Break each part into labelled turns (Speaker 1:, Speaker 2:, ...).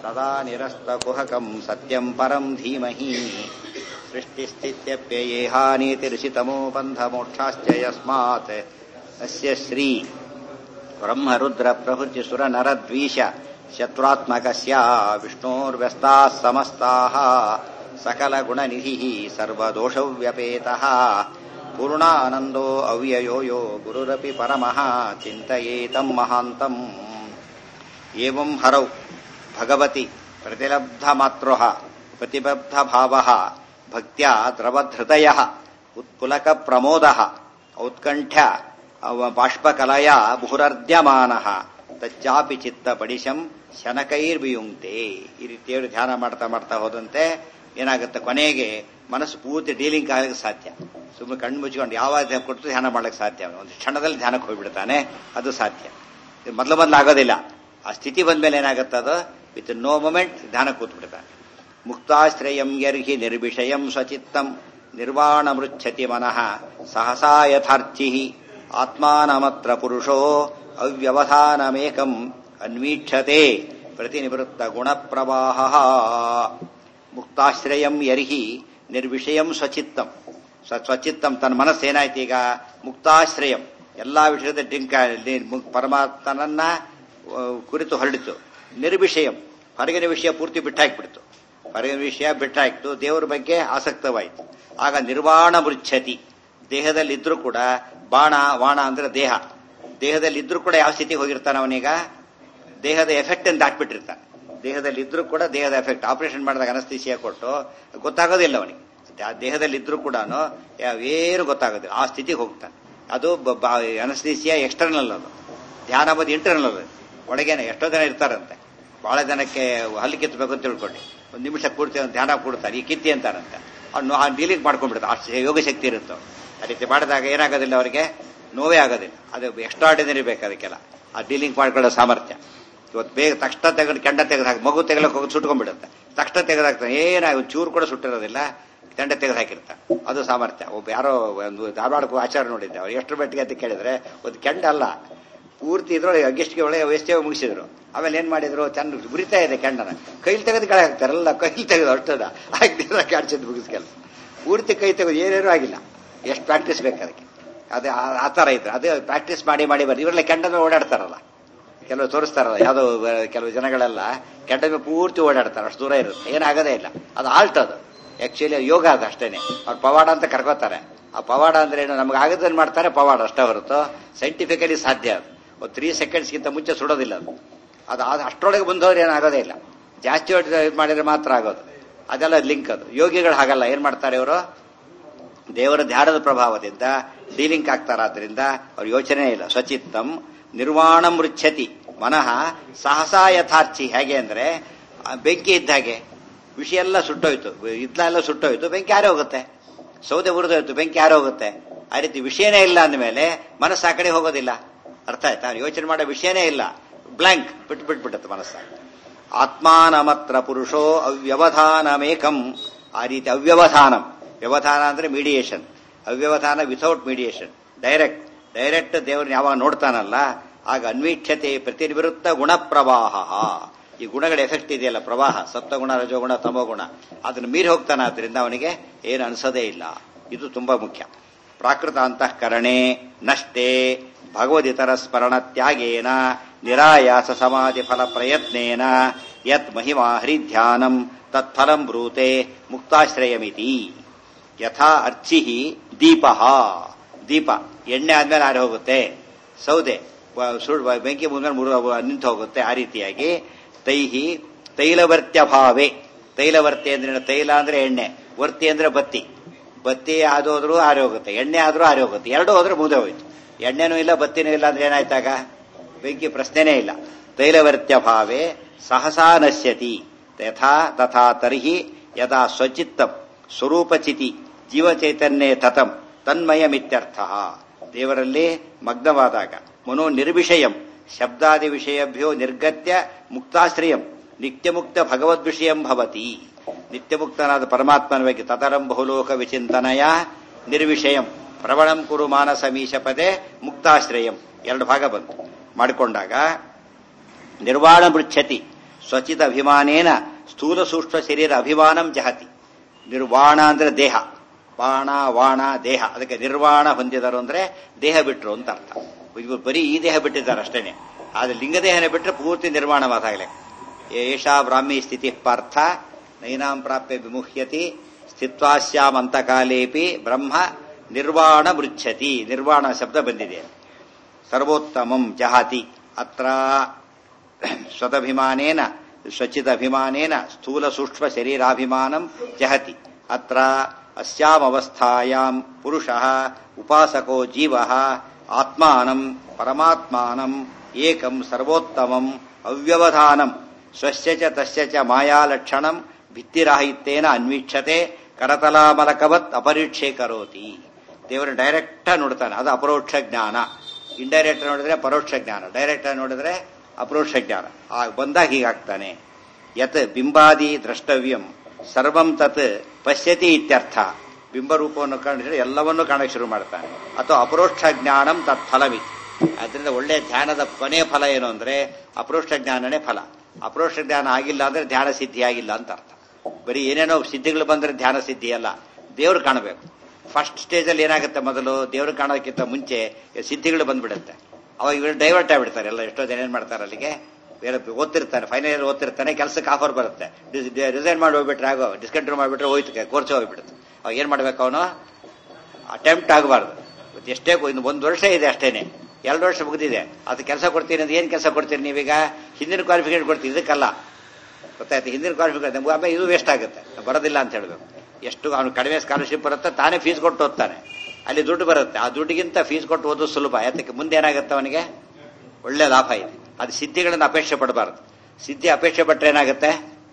Speaker 1: तदा निरस्तकुहकम् सत्यम् परम् धीमहि सृष्टिस्थित्यप्ययेहानीतिर्षितमो बन्धमोक्षाश्च यस्मात् अस्य श्री ब्रह्मरुद्रप्रभृतिसुरनरद्वीष शत्रुत्मकस्य विष्णोर्व्यस्ताः समस्ताः सकलगुणनिधिः सर्वदोषव्यपेतः पूर्णानन्दो अव्ययो यो गुरुरपि परमः चिन्तयेतम् महान्तम् एवम् हरौ भगवति प्रतिलब्धमात्रोः प्रतिबद्धभावः भक्त्या द्रवधृतयः उत्पुलकप्रमोदः औत्कण्ठ्य ಬಾಷ್ಪಕಲಯ ಮುಹುರರ್ದ್ಯಮಾನಃ ತಚ್ಚಾಪಿ ಚಿತ್ತ ಪಡಿಶಂ ಶನಕೈರ್ವಿಯುಂಕ್ತೆ ಈ ರೀತಿಯಲ್ಲಿ ಧ್ಯಾನ ಮಾಡ್ತಾ ಮಾಡ್ತಾ ಹೋದಂತೆ ಏನಾಗುತ್ತೆ ಕೊನೆಗೆ ಮನಸ್ಸು ಪೂರ್ತಿ ಡೀಲಿಂಗ್ ಆಗಲಿಕ್ಕೆ ಸಾಧ್ಯ ಸುಮ್ಮನೆ ಕಣ್ಣು ಮುಚ್ಕೊಂಡು ಯಾವ ಕೊಟ್ಟು ಧ್ಯಾನ ಮಾಡ್ಲಿಕ್ಕೆ ಸಾಧ್ಯ ಒಂದು ಕ್ಷಣದಲ್ಲಿ ಧ್ಯಾನಕ್ಕೆ ಹೋಗ್ಬಿಡ್ತಾನೆ ಅದು ಸಾಧ್ಯ ಮೊದಲು ಮೊದಲು ಆಗೋದಿಲ್ಲ ಆ ಸ್ಥಿತಿ ಬಂದ್ಮೇಲೆ ಏನಾಗುತ್ತೆ ಅದು ವಿತ್ ನೋ ಮೊಮೆಂಟ್ ಧ್ಯಾನ ಕೂತ್ಬಿಡ್ತಾನೆ ಮುಕ್ತಾಶ್ರಯಂ ಯರ್ಹಿ ನಿರ್ವಿಷಯಂ ಸ್ವಚಿತ್ತಂ ನಿರ್ವಾಣ ಮೃಚ್ಛತಿ ಮನಃ ಸಹಸಾ ಯಥಾರ್ಥಿ ಆತ್ಮಾನಮತ್ರ ಪುರುಷೋ ಅವ್ಯವಧಾನಮೇಕಂ ಅನ್ವೀಕ್ಷತೆ ಪ್ರತಿನಿವೃತ್ತ ಗುಣಪ್ರವಾಹ ಮುಕ್ತಾಶ್ರಯಂ ಯರ್ಹಿ ನಿರ್ವಿಷಯಂ ಸ್ವಚಿತ್ತಂ ಸ್ವಚಿತ್ತಂ ತನ್ನ ಮನಸ್ಸೇನಾಯ್ತು ಈಗ ಮುಕ್ತಾಶ್ರಯಂ ಎಲ್ಲಾ ವಿಷಯದ ಡಿಂಕ ಪರಮಾತ್ಮನನ್ನ ಕುರಿತು ಹೊರಡಿತು ನಿರ್ವಿಷಯಂ ಹೊರಗಿನ ವಿಷಯ ಪೂರ್ತಿ ಬಿಟ್ಟಾಕ್ಬಿಡ್ತು ಹೊರಗಿನ ವಿಷಯ ಬಿಟ್ಟಾಕ್ತು ದೇವರ ಬಗ್ಗೆ ಆಸಕ್ತವಾಯಿತು ಆಗ ನಿರ್ವಾಣ ಮೃಚ್ಛತಿ ದೇಹದಲ್ಲಿದ್ರೂ ಕೂಡ ಬಾಣ ವಾಣ ಅಂದ್ರೆ ದೇಹ ದೇಹದಲ್ಲಿ ಇದ್ರೂ ಕೂಡ ಯಾವ ಸ್ಥಿತಿಗೆ ಹೋಗಿರ್ತಾನೆ ಅವನೀಗ ದೇಹದ ಎಫೆಕ್ಟ್ ಅಂತ ದಾಟ್ಬಿಟ್ಟಿರ್ತಾನೆ ದೇಹದಲ್ಲಿ ಇದ್ರೂ ಕೂಡ ದೇಹದ ಎಫೆಕ್ಟ್ ಆಪರೇಷನ್ ಮಾಡಿದಾಗ ಅನಸ್ತೀಸಿಯಾ ಕೊಟ್ಟು ಗೊತ್ತಾಗೋದಿಲ್ಲ ಅವನಿಗೆ ದೇಹದಲ್ಲಿ ಇದ್ರೂ ಕೂಡ ಏನು ಗೊತ್ತಾಗೋದಿಲ್ಲ ಆ ಸ್ಥಿತಿಗೆ ಹೋಗ್ತಾನೆ ಅದು ಅನಸ್ತೀಸಿಯಾ ಎಕ್ಸ್ಟರ್ನಲ್ ಅದು ಧ್ಯಾನ ಬಂದು ಇಂಟರ್ನಲ್ ಅದು ಒಳಗೇನೆ ಎಷ್ಟೋ ಜನ ಇರ್ತಾರಂತೆ ಬಹಳ ಜನಕ್ಕೆ ಹಲ್ಲು ಕಿತ್ತಬೇಕು ಅಂತ ತಿಳ್ಕೊಂಡು ಒಂದು ನಿಮಿಷ ಕೂಡ್ತಿ ಧ್ಯಾನ ಕೂಡ್ತಾರೆ ಈ ಕಿತ್ತಿ ಅಂತಾರಂತೆ ಅವ್ನು ಆ ಡೀಲಿಂಗ್ ಮಾಡ್ಕೊಂಡ್ಬಿಡ್ತಾರೆ ಅಷ್ಟು ಯೋಗ ಶಕ್ತಿ ಇರುತ್ತೆ ಆ ರೀತಿ ಮಾಡಿದಾಗ ಏನಾಗೋದಿಲ್ಲ ಅವರಿಗೆ ನೋವೇ ಆಗೋದಿಲ್ಲ ಅದು ಎಕ್ಸ್ಟ್ರಾರ್ಡಿನರಿ ಬೇಕು ಅದಕ್ಕೆಲ್ಲ ಆ ಡೀಲಿಂಗ್ ಮಾಡ್ಕೊಳ್ಳೋ ಸಾಮರ್ಥ್ಯ ಇವತ್ತು ಬೇಗ ತಕ್ಷಣ ತೆಗೆದು ಕೆಂಡ ತೆಗೆದು ಹಾಕಿ ಮಗು ತೆಗಲಕ್ಕೆ ಹೋಗಿ ಸುಟ್ಕೊಂಡ್ಬಿಡುತ್ತೆ ತಕ್ಷಣ ತೆಗೆದು ಹಾಕ್ತಾನೆ ಏನಾಗ ಚೂರು ಕೂಡ ಸುಟ್ಟಿರೋದಿಲ್ಲ ಕೆಂಡ ತೆಗೆದು ಹಾಕಿರ್ತಾನೆ ಅದು ಸಾಮರ್ಥ್ಯ ಒಬ್ಬ ಯಾರೋ ಒಂದು ಧಾರವಾಡಕ್ಕೂ ಆಚಾರ ನೋಡಿದ್ದೆ ಅವ್ರು ಎಷ್ಟು ಬೆಟ್ಟಿಗೆ ಅಂತ ಕೇಳಿದ್ರೆ ಒಂದು ಕೆಂಡ ಅಲ್ಲ ಪೂರ್ತಿ ಇದ್ರೊಳಗೆ ಅಗ್ಗಿಷ್ಟಿಗೆ ಒಳಗೆ ವೇಸ್ಟೇ ಮುಗಿಸಿದ್ರು ಆಮೇಲೆ ಏನ್ ಮಾಡಿದ್ರು ಚೆನ್ನ ಗುರಿತಾ ಇದೆ ಕೆಂಡನ ಕೈಲಿ ತೆಗೆದು ಕಳೆ ಹಾಕ್ತಾರಲ್ಲ ಕೈಲಿ ತೆಗೆದು ಅಷ್ಟದ ಹಾಕಿದ್ರೆ ಕಾಡ್ಸಿದ್ದು ಮುಗಿಸ್ ಕೆಲಸ ಪೂರ್ತಿ ಕೈ ತೆಗೆದು ಏನೇನೂ ಆಗಿಲ್ಲ ಎಷ್ಟು ಪ್ರಾಕ್ಟೀಸ್ ಬೇಕು ಅದಕ್ಕೆ ಅದೇ ಆ ಥರ ಇದ್ರೆ ಅದೇ ಪ್ರಾಕ್ಟೀಸ್ ಮಾಡಿ ಮಾಡಿ ಬರ್ರಿ ಇವರೆಲ್ಲ ಕೆಂಡದ ಓಡಾಡ್ತಾರಲ್ಲ ಕೆಲವು ತೋರಿಸ್ತಾರಲ್ಲ ಯಾವುದೋ ಕೆಲವು ಜನಗಳೆಲ್ಲ ಕೆಂಡ ಪೂರ್ತಿ ಓಡಾಡ್ತಾರೆ ಅಷ್ಟು ದೂರ ಇರುತ್ತೆ ಏನಾಗದೇ ಇಲ್ಲ ಅದು ಆಲ್ಟ್ ಅದು ಆಕ್ಚುಲಿ ಯೋಗ ಅದು ಅಷ್ಟೇನೆ ಅವ್ರು ಪವಾಡ ಅಂತ ಕರ್ಕೋತಾರೆ ಆ ಪವಾಡ ಅಂದ್ರೆ ಏನು ನಮ್ಗೆ ಆಗದಲ್ಲಿ ಮಾಡ್ತಾರೆ ಪವಾಡ ಅಷ್ಟೇ ಹೊರತು ಸೈಂಟಿಫಿಕಲಿ ಸಾಧ್ಯ ಅದು ಒಂದು ತ್ರೀ ಸೆಕೆಂಡ್ಸ್ಗಿಂತ ಮುಂಚೆ ಸುಡೋದಿಲ್ಲ ಅದು ಅದು ಅದು ಅಷ್ಟರೊಳಗೆ ಬಂದವ್ರು ಏನಾಗೋದೇ ಇಲ್ಲ ಜಾಸ್ತಿ ಮಾಡಿದ್ರೆ ಮಾತ್ರ ಆಗೋದು ಅದೆಲ್ಲ ಲಿಂಕ್ ಅದು ಯೋಗಿಗಳು ಹಾಗಲ್ಲ ಏನ್ ಮಾಡ್ತಾರೆ ಇವರು ದೇವರ ಧ್ಯಾನದ ಪ್ರಭಾವದಿಂದ ಡೀಲಿಂಕ್ ಆಗ್ತಾರಾದ್ರಿಂದ ಅವ್ರ ಯೋಚನೆ ಇಲ್ಲ ಸ್ವಚಿತ್ತಂ ನಿರ್ವಾಣ ಮೃಚ್ಛತಿ ಮನಃ ಸಹಸಾ ಯಥಾರ್ಥಿ ಹೇಗೆ ಅಂದ್ರೆ ಬೆಂಕಿ ಇದ್ದ ಹಾಗೆ ವಿಷಯ ಎಲ್ಲ ಸುಟ್ಟೋಯ್ತು ಇದ್ಲೆಲ್ಲ ಸುಟ್ಟೋಯ್ತು ಬೆಂಕಿ ಯಾರೇ ಹೋಗುತ್ತೆ ಸೌದೆ ಉರಿದೋಯ್ತು ಬೆಂಕಿ ಯಾರೋ ಹೋಗುತ್ತೆ ಆ ರೀತಿ ವಿಷಯನೇ ಇಲ್ಲ ಅಂದಮೇಲೆ ಮನಸ್ಸು ಆ ಕಡೆ ಹೋಗೋದಿಲ್ಲ ಅರ್ಥ ಆಯ್ತಾ ಯೋಚನೆ ಮಾಡೋ ವಿಷಯನೇ ಇಲ್ಲ ಬ್ಲಾಂಕ್ ಬಿಟ್ಟು ಬಿಟ್ಬಿಟ್ಟತ್ತೆ ಮನಸ್ಸ ಆತ್ಮಾನಮತ್ರ ಪುರುಷೋ ಅವ್ಯವಧಾನಮೇಕಂ ಆ ರೀತಿ ಅವ್ಯವಧಾನಂ ವ್ಯವಧಾನ ಅಂದ್ರೆ ಮೀಡಿಯೇಷನ್ ಅವ್ಯವಧಾನ ವಿಥೌಟ್ ಮೀಡಿಯೇಷನ್ ಡೈರೆಕ್ಟ್ ಡೈರೆಕ್ಟ್ ದೇವರನ್ನ ಯಾವಾಗ ನೋಡ್ತಾನಲ್ಲ ಆಗ ಅನ್ವೀಕ್ಷತೆ ಪ್ರತಿನಿವೃತ್ತ ಗುಣಪ್ರವಾಹ ಈ ಗುಣಗಳ ಎಫೆಕ್ಟ್ ಇದೆಯಲ್ಲ ಪ್ರವಾಹ ಸತ್ವಗುಣ ರಜೋಗುಣ ತಮೋಗುಣ ಅದನ್ನು ಮೀರಿ ಹೋಗ್ತಾನಾದ್ರಿಂದ ಅವನಿಗೆ ಏನು ಅನಿಸೋದೇ ಇಲ್ಲ ಇದು ತುಂಬಾ ಮುಖ್ಯ ಪ್ರಾಕೃತ ಅಂತಃಕರಣೆ ನಷ್ಟೇ ಭಗವದಿತರ ಸ್ಮರಣ ತ್ಯಾಗೇನ ನಿರಾಯಾಸ ಸಮಾಧಿ ಫಲ ಪ್ರಯತ್ನೇನ ಯತ್ ಮಹಿಮಾ ಹರಿಧ್ಯಾನಂ ತತ್ಫಲಂ ಬ್ರೂತೆ ಮುಕ್ತಾಶ್ರಯಮಿತಿ ಯಥಾ ಅರ್ಚಿ ದೀಪ ದೀಪ ಎಣ್ಣೆ ಆದ್ಮೇಲೆ ಆರಿ ಹೋಗುತ್ತೆ ಸೌದೆ ಸುಡ್ ಬೆಂಕಿ ಮುಂದ್ಮೇಲೆ ಮುರು ನಿಂತು ಹೋಗುತ್ತೆ ಆ ರೀತಿಯಾಗಿ ತೈಹಿ ತೈಲವರ್ತ್ಯ ಭಾವೆ ತೈಲವರ್ತಿ ಅಂದ್ರೆ ತೈಲ ಅಂದ್ರೆ ಎಣ್ಣೆ ವರ್ತಿ ಅಂದ್ರೆ ಬತ್ತಿ ಬತ್ತಿ ಆದೋದ್ರೂ ಆರಿ ಹೋಗುತ್ತೆ ಎಣ್ಣೆ ಆದ್ರೂ ಆರಿ ಹೋಗುತ್ತೆ ಎರಡು ಹೋದ್ರೆ ಮುಂದೆ ಹೋಯ್ತು ಎಣ್ಣೆನೂ ಇಲ್ಲ ಬತ್ತಿನೂ ಇಲ್ಲ ಅಂದ್ರೆ ಏನಾಯ್ತಾಗ ಬೆಂಕಿ ಪ್ರಶ್ನೆನೇ ಇಲ್ಲ ತೈಲವರ್ತ್ಯ ಭಾವೆ ಸಹಸಾ ನಶ್ಯತಿ ಯಥಾ ತಥಾ ತರ್ಹಿ ಯದಾ ಸ್ವಚಿತ್ತಂ ಸ್ವರೂಪಚಿತಿ ಜೀವಚೈತನ್ಯೇ ತತಂ ತನ್ಮಯಮಿತ್ಯರ್ಥ ದೇವರಲ್ಲಿ ಮಗ್ನವಾದಾಗ ಮನೋ ನಿರ್ವಿಷಯಂ ಶಬ್ದಾದಿ ವಿಷಯಭ್ಯೋ ನಿರ್ಗತ್ಯ ಮುಕ್ತಾಶ್ರಯಂ ನಿತ್ಯಮುಕ್ತ ಭಗವದ್ ವಿಷಯಂ ಭವತಿ ನಿತ್ಯಮುಕ್ತನಾದ ಪರಮಾತ್ಮನ ಬಗ್ಗೆ ತತರಂ ಬಹುಲೋಕ ವಿಚಿಂತನಯ ನಿರ್ವಿಷಯಂ ಪ್ರವಣಂ ಕುರು ಮಾನಸ ಮೀಶ ಪದೇ ಮುಕ್ತಾಶ್ರಯಂ ಎರಡು ಭಾಗ ಬಂತು ಮಾಡಿಕೊಂಡಾಗ ನಿರ್ವಾಣ ಮೃಚ್ಛತಿ ಸ್ವಚಿತ ಅಭಿಮಾನೇನ ಸ್ಥೂಲ ಸೂಕ್ಷ್ಮ ಶರೀರ ಅಭಿಮಾನಂ ಜಹತಿ ನಿರ್ವಾಣ ಅಂದ್ರೆ ದೇಹ ಬಾಣ ವಾಣ ದೇಹ ಅದಕ್ಕೆ ನಿರ್ವಾಣ ಹೊಂದಿದರು ಅಂದ್ರೆ ದೇಹ ಬಿಟ್ರು ಅಂತ ಅರ್ಥ ಇವರು ಬರೀ ಈ ದೇಹ ಬಿಟ್ಟಿದ್ದಾರೆ ಅಷ್ಟೇನೆ ಆದ್ರೆ ಲಿಂಗದೇಹನೇ ಬಿಟ್ಟರೆ ಪೂರ್ತಿ ನಿರ್ವಾಣವಾದಾಗಲೇ ಏಷಾ ಬ್ರಾಹ್ಮಿ ಸ್ಥಿತಿ ಪಾರ್ಥ ನೈನಾಂ ಪ್ರಾಪ್ಯ ವಿಮುಹ್ಯತಿ ಸ್ಥಿತ್ವಾಸ್ಯಾಮಂತಕಾಲೇಪಿ ಬ್ರಹ್ಮ ನಿರ್ವಾಣ ಮೃಚ್ಛತಿ ನಿರ್ವಾಣ ಶಬ್ದ ಬಂದಿದೆ ಸರ್ವೋತ್ತಮಂ ಜಹಾತಿ ಅತ್ರ ಸ್ವತಭಿಮಾನೇನ ಸ್ವಚಿದಭಿಮಾನೇನ ಸ್ಥೂಲ ಸೂಕ್ಷ್ಮ ಶರೀರಾಭಿಮಾನಂ ಜಹತಿ ಅತ್ರ ಅಸ್ಯಾಮವಸ್ಥಾಯಾಂ ಪುರುಷಃ ಉಪಾಸಕೋ ಜೀವಃ ಆತ್ಮಾನಂ ಪರಮಾತ್ಮಾನಂ ಏಕಂ ಸರ್ವೋತ್ತಮಂ ಅವ್ಯವಧಾನಂ ಸ್ವಸ್ಯ ಚ ತಸ್ಯ ಚ ಮಾಯಾಲಕ್ಷಣಂ ಭಿತ್ತಿರಾಹಿತ್ಯೇನ ಅನ್ವೀಕ್ಷತೆ ಕರತಲಾಮಲಕವತ್ ಅಪರೀಕ್ಷೆ ಕರೋತಿ ದೇವರು ಡೈರೆಕ್ಟ್ ನೋಡ್ತಾನೆ ಅದು ಅಪರೋಕ್ಷ ಜ್ಞಾನ ಇಂಡೈರೆಕ್ಟ್ ನೋಡಿದ್ರೆ ಪರೋಕ್ಷ ಜ್ಞಾನ ಡೈರೆಕ್ಟ್ ನೋಡಿದ್ರೆ ಅಪರೋಕ್ಷ ಜ್ಞಾನ ಆ ಬಂದಾಗ ಹೀಗಾಗ್ತಾನೆ ಯತ್ ಬಿಂಬಾದಿ ದ್ರಷ್ಟವ್ಯಂ ಸರ್ವಂ ತತ್ ಪಶ್ಯತಿ ಇತ್ಯರ್ಥ ಬಿಂಬರೂಪವನ್ನು ಕಂಡಿದ್ರೆ ಎಲ್ಲವನ್ನೂ ಕಾಣಕ್ಕೆ ಶುರು ಮಾಡ್ತಾನೆ ಅಥವಾ ಅಪರೋಕ್ಷ ಜ್ಞಾನಂ ತತ್ ಫಲವಿತ್ ಅದರಿಂದ ಒಳ್ಳೆ ಧ್ಯಾನದ ಕೊನೆಯ ಫಲ ಏನು ಅಂದ್ರೆ ಅಪರೋಕ್ಷ ಜ್ಞಾನನೇ ಫಲ ಅಪರೋಕ್ಷ ಜ್ಞಾನ ಆಗಿಲ್ಲ ಅಂದ್ರೆ ಧ್ಯಾನ ಸಿದ್ಧಿ ಆಗಿಲ್ಲ ಅಂತ ಅರ್ಥ ಬರೀ ಏನೇನೋ ಸಿದ್ಧಿಗಳು ಬಂದ್ರೆ ಧ್ಯಾನ ಸಿದ್ಧಿ ಅಲ್ಲ ದೇವ್ರು ಕಾಣಬೇಕು ಫಸ್ಟ್ ಸ್ಟೇಜಲ್ಲಿ ಏನಾಗುತ್ತೆ ಮೊದಲು ದೇವ್ರು ಕಾಣೋದಕ್ಕಿಂತ ಮುಂಚೆ ಸಿದ್ಧಿಗಳು ಬಂದ್ಬಿಡುತ್ತೆ ಅವಾಗ ಇವರು ಡೈವರ್ಟ್ ಆಗ್ಬಿಡ್ತಾರೆ ಎಲ್ಲ ಎಷ್ಟೋ ಜನ ಏನ್ ಮಾಡ್ತಾರೆ ಅಲ್ಲಿಗೆ ಬೇರೆ ಓದ್ತಿರ್ತಾನೆ ಫೈನಲ್ ಇಯರ್ ಓದ್ತಿರ್ತಾನೆ ಕೆಲಸಕ್ಕೆ ಆಫರ್ ಬರುತ್ತೆ ರಿಸೈನ್ ಮಾಡಿ ಹೋಗ್ಬಿಟ್ರೆ ಆಗೋ ಡಿಸ್ಕಂಟಿನ್ಯೂ ಮಾಡಿಬಿಟ್ರೆ ಹೋಯ್ತು ಕೋರ್ಸ್ ಹೋಗ್ಬಿಡುತ್ತೆ ಅವಾಗ ಏನ್ ಮಾಡ್ಬೇಕು ಅವನು ಅಟೆಂಪ್ಟ್ ಆಗಬಾರ್ದು ಎಷ್ಟೇ ಇನ್ನು ಒಂದು ವರ್ಷ ಇದೆ ಅಷ್ಟೇನೆ ಎರಡು ವರ್ಷ ಮುಗಿದಿದೆ ಅದು ಕೆಲಸ ಕೊಡ್ತೀನಿ ಅಂತ ಏನ್ ಕೆಲಸ ಕೊಡ್ತೀರಿ ನೀವೀಗ ಹಿಂದಿನ ಕ್ವಾಲಿಫಿಕೇಶನ್ ಕೊಡ್ತೀರಿ ಇದಕ್ಕಲ್ಲ ಗೊತ್ತಾಯ್ತು ಹಿಂದಿನ ಕ್ವಾಲಿಫಿಕೇಶನ್ ನಮ್ಗೆ ಆಮೇಲೆ ಇದು ವೇಸ್ಟ್ ಆಗುತ್ತೆ ಬರೋದಿಲ್ಲ ಅಂತ ಹೇಳ್ಬೇಕು ಎಷ್ಟು ಅವನು ಕಡಿಮೆ ಸ್ಕಾಲರ್ಶಿಪ್ ಬರುತ್ತೆ ತಾನೇ ಫೀಸ್ ಕೊಟ್ಟು ಓದ್ತಾನೆ ಅಲ್ಲಿ ದುಡ್ಡು ಬರುತ್ತೆ ಆ ದುಡ್ಡಿಗಿಂತ ಫೀಸ್ ಕೊಟ್ಟು ಓದೋದು ಸುಲಭ ಯಾತಕ್ಕೆ ಮುಂದೆ ಏನಾಗುತ್ತೆ ಅವನಿಗೆ ಒಳ್ಳೆ ಲಾಭ ಇದೆ ಅದು ಸಿದ್ಧಿಗಳನ್ನು ಅಪೇಕ್ಷೆ ಪಡಬಾರದು ಸಿದ್ಧಿ ಅಪೇಕ್ಷೆ ಪಟ್ಟರೆ ಏನಾಗುತ್ತೆ